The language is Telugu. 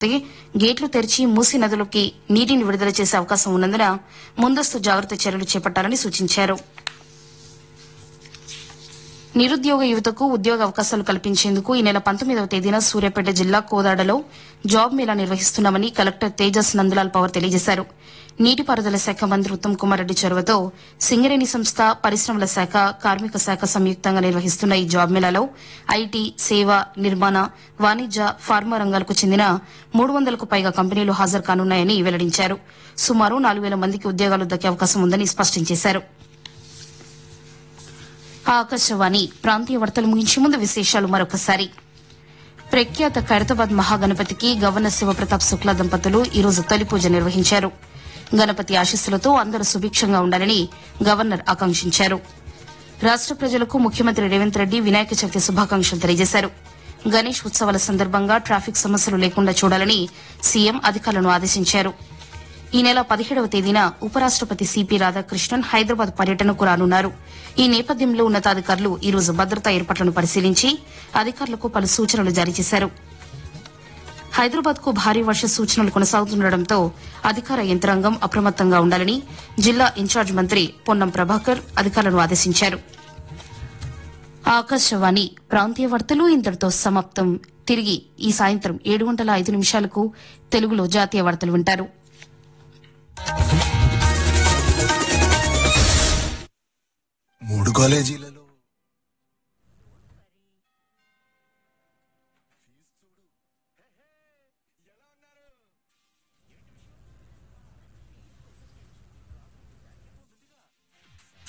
గేట్లు తెరిచి మూసీ నదిలోకి నీటిని విడుదల చేసే అవకాశం ఉన్నందున ముందస్తు జాగ్రత్త చర్యలు చేపట్టాలని సూచించారు నిరుద్యోగ యువతకు ఉద్యోగ అవకాశాలు కల్పించేందుకు ఈ నెల పంతొమ్మిదవ తేదీన సూర్యాపేట జిల్లా కోదాడలో జాబ్ మేళా నిర్వహిస్తున్నామని కలెక్టర్ తేజస్ నందులాల్ పవర్ తెలియజేశారు నీటిపారుదల శాఖ మంత్రి ఉత్తమ్ కుమార్ రెడ్డి చొరవతో సింగరేణి సంస్థ పరిశ్రమల శాఖ కార్మిక శాఖ సంయుక్తంగా నిర్వహిస్తున్న ఈ జాబ్ మేళాలో ఐటీ సేవ నిర్మాణ వాణిజ్య ఫార్మా రంగాలకు చెందిన మూడు వందలకు పైగా కంపెనీలు హాజరు కానున్నాయని వెల్లడించారు సుమారు నాలుగు వేల మందికి ఉద్యోగాలు దక్కే అవకాశం ఉందని స్పష్టం చేశారు ఆకాశవాణి ప్రాంతీయ వార్తలు ముగించే ముందు విశేషాలు మరొకసారి ప్రఖ్యాత ఖైరతాబాద్ మహాగణపతికి గవర్నర్ శివప్రతాప్ శుక్లా దంపతులు ఈరోజు తొలి పూజ నిర్వహించారు గణపతి ఆశీస్సులతో అందరూ సుభిక్షంగా ఉండాలని గవర్నర్ ఆకాంక్షించారు రాష్ట ప్రజలకు ముఖ్యమంత్రి రేవంత్ రెడ్డి వినాయక చవితి శుభాకాంక్షలు తెలియజేశారు గణేష్ ఉత్సవాల సందర్భంగా ట్రాఫిక్ సమస్యలు లేకుండా చూడాలని సీఎం అధికారులను ఆదేశించారు ఈ నెల పదిహేడవ తేదీన ఉపరాష్టపతి సిపి రాధాకృష్ణన్ హైదరాబాద్ పర్యటనకు రానున్నారు ఈ నేపథ్యంలో ఉన్నతాధికారులు ఈ రోజు భద్రతా ఏర్పాట్లను పరిశీలించి అధికారులకు పలు సూచనలు జారీ చేశారు హైదరాబాద్ కు భారీ వర్ష సూచనలు కొనసాగుతుండటంతో అధికార యంత్రాంగం అప్రమత్తంగా ఉండాలని జిల్లా ఇన్ఛార్జ్ మంత్రి పొన్నం ప్రభాకర్ అధికారులను ఆదేశించారు ఆకాశవాణి ప్రాంతీయ వార్తలు ఇంతటితో సమాప్తం తిరిగి ఈ సాయంత్రం ఏడు గంటల ఐదు నిమిషాలకు తెలుగులో జాతీయ వార్తలు వింటారు మూడు కాలేజీలలో